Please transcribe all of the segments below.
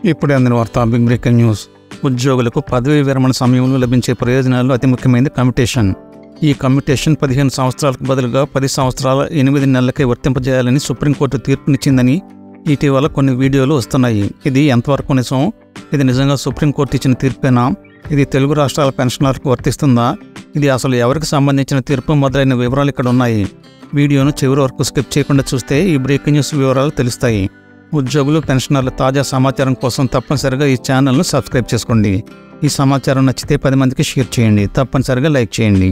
ఇప్పుడు అందిన వార్త బిగ్ బ్రేకింగ్ న్యూస్ ఉద్యోగులకు పదవీ విరమణ సమయంలో లభించే ప్రయోజనాలు అతి ముఖ్యమైనది కమ్యూటేషన్ ఈ కమ్యూటేషన్ పదిహేను సంవత్సరాలకు బదులుగా పది సంవత్సరాల ఎనిమిది నెలలకే వర్తింపజేయాలని సుప్రీంకోర్టు తీర్పునిచ్చిందని ఇటీవల కొన్ని వీడియోలు వస్తున్నాయి ఇది ఎంతవరకు నిజం ఇది నిజంగా సుప్రీంకోర్టు ఇచ్చిన తీర్పేనా ఇది తెలుగు రాష్ట్రాల పెన్షనర్లకు వర్తిస్తుందా ఇది అసలు ఎవరికి సంబంధించిన తీర్పు మొదలైన వివరాలు ఇక్కడ ఉన్నాయి వీడియోను చివరి వరకు స్కిప్ చేయకుండా చూస్తే ఈ బ్రేకింగ్ న్యూస్ వివరాలు తెలుస్తాయి ఉద్యోగులు పెన్షనర్ల తాజా సమాచారం కోసం తప్పనిసరిగా ఈ ఛానల్ను సబ్స్క్రైబ్ చేసుకోండి ఈ సమాచారం నచ్చితే పది మందికి షేర్ చేయండి తప్పనిసరిగా లైక్ చేయండి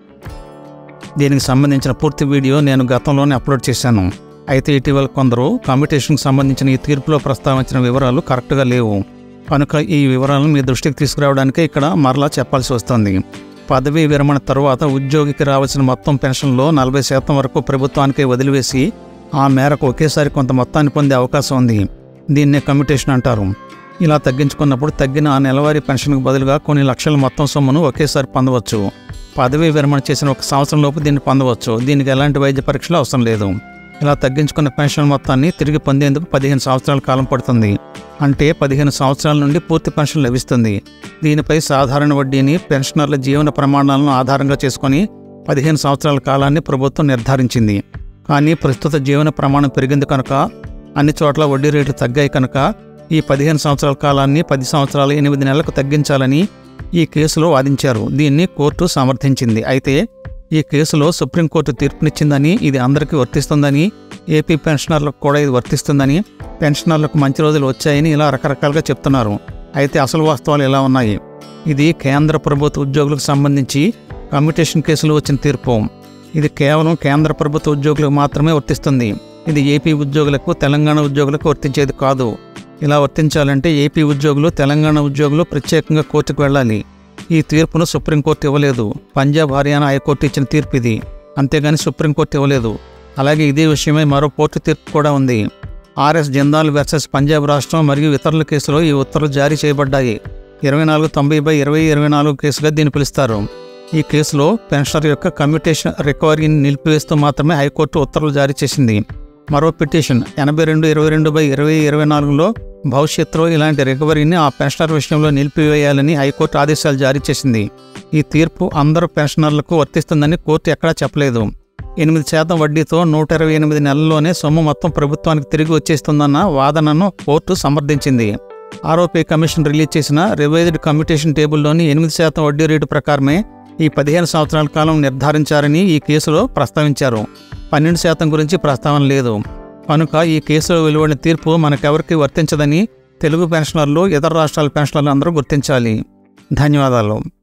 దీనికి సంబంధించిన పూర్తి వీడియో నేను గతంలోనే అప్లోడ్ చేశాను అయితే ఇటీవల కొందరు కాంపిటీషన్కి సంబంధించిన ఈ తీర్పులో ప్రస్తావించిన వివరాలు కరెక్ట్గా లేవు కనుక ఈ వివరాలను మీ దృష్టికి తీసుకురావడానికే ఇక్కడ మరలా చెప్పాల్సి వస్తుంది పదవీ విరమణ తరువాత ఉద్యోగికి రావాల్సిన మొత్తం పెన్షన్లో నలభై శాతం వరకు ప్రభుత్వానికే వదిలివేసి ఆ మేరకు ఒకేసారి కొంత మొత్తాన్ని పొందే అవకాశం ఉంది దీన్నే కమ్యూటేషన్ అంటారు ఇలా తగ్గించుకున్నప్పుడు తగ్గిన ఆ నెలవారీ పెన్షన్కు బదులుగా కొన్ని లక్షల మొత్తం సొమ్మును ఒకేసారి పొందవచ్చు పదవీ విరమణ చేసిన ఒక సంవత్సరం లోపు దీన్ని పొందవచ్చు దీనికి ఎలాంటి వైద్య పరీక్షలు అవసరం లేదు ఇలా తగ్గించుకున్న పెన్షన్ మొత్తాన్ని తిరిగి పొందేందుకు పదిహేను సంవత్సరాల కాలం పడుతుంది అంటే పదిహేను సంవత్సరాల నుండి పూర్తి పెన్షన్ లభిస్తుంది దీనిపై సాధారణ వడ్డీని పెన్షనర్ల జీవన ప్రమాణాలను ఆధారంగా చేసుకొని పదిహేను సంవత్సరాల కాలాన్ని ప్రభుత్వం నిర్ధారించింది కానీ ప్రస్తుత జీవన ప్రమాణం పెరిగింది కనుక అన్ని చోట్ల వడ్డీ రేట్లు తగ్గాయి కనుక ఈ పదిహేను సంవత్సరాల కాలాన్ని పది సంవత్సరాల ఎనిమిది నెలలకు తగ్గించాలని ఈ కేసులో వాదించారు దీన్ని కోర్టు సమర్థించింది అయితే ఈ కేసులో సుప్రీంకోర్టు తీర్పునిచ్చిందని ఇది అందరికీ వర్తిస్తుందని ఏపీ పెన్షనర్లకు కూడా ఇది వర్తిస్తుందని పెన్షనర్లకు మంచి రోజులు వచ్చాయని ఇలా రకరకాలుగా చెప్తున్నారు అయితే అసలు వాస్తవాలు ఎలా ఉన్నాయి ఇది కేంద్ర ప్రభుత్వ ఉద్యోగులకు సంబంధించి కమ్యూటేషన్ కేసులో వచ్చిన తీర్పు ఇది కేవలం కేంద్ర ప్రభుత్వ ఉద్యోగులకు మాత్రమే వర్తిస్తుంది ఇది ఏపీ ఉద్యోగులకు తెలంగాణ ఉద్యోగులకు వర్తించేది కాదు ఇలా వర్తించాలంటే ఏపీ ఉద్యోగులు తెలంగాణ ఉద్యోగులు ప్రత్యేకంగా కోర్టుకు వెళ్ళాలి ఈ తీర్పును సుప్రీంకోర్టు ఇవ్వలేదు పంజాబ్ హర్యానా హైకోర్టు ఇచ్చిన తీర్పు ఇది అంతేగాని సుప్రీంకోర్టు ఇవ్వలేదు అలాగే ఇదే విషయమై మరో కోర్టు తీర్పు కూడా ఉంది ఆర్ఎస్ జిందాల్ వర్సెస్ పంజాబ్ రాష్ట్రం మరియు ఇతరుల కేసులో ఈ ఉత్తర్వులు జారీ చేయబడ్డాయి ఇరవై నాలుగు తొంభై బై ఇరవై ఇరవై నాలుగు కేసుగా దీన్ని పిలుస్తారు ఈ కేసులో పెన్షనర్ యొక్క కమ్యూటేషన్ రికవరీని నిలిపివేస్తూ మాత్రమే హైకోర్టు ఉత్తర్వులు జారీ చేసింది మరో పిటిషన్ ఎనభై రెండు ఇరవై రెండు బై ఇరవై ఇరవై నాలుగులో భవిష్యత్తులో ఇలాంటి రికవరీని ఆ పెన్షనర్ విషయంలో నిలిపివేయాలని హైకోర్టు ఆదేశాలు జారీ చేసింది ఈ తీర్పు అందరూ పెన్షనర్లకు వర్తిస్తుందని కోర్టు ఎక్కడా చెప్పలేదు ఎనిమిది శాతం వడ్డీతో నూట ఇరవై ఎనిమిది నెలల్లోనే సొమ్ము మొత్తం ప్రభుత్వానికి తిరిగి వచ్చేస్తుందన్న వాదనను కోర్టు సమర్థించింది ఆరోపీ కమిషన్ రిలీజ్ చేసిన రివైజ్డ్ కమ్యూటేషన్ టేబుల్లోని ఎనిమిది శాతం వడ్డీ రేటు ప్రకారమే ఈ పదిహేను సంవత్సరాల కాలం నిర్ధారించారని ఈ కేసులో ప్రస్తావించారు పన్నెండు శాతం గురించి ప్రస్తావన లేదు కనుక ఈ కేసులో వెలువడిన తీర్పు మనకెవరికి వర్తించదని తెలుగు పెన్షనర్లు ఇతర రాష్ట్రాల పెన్షనర్లు అందరూ గుర్తించాలి ధన్యవాదాలు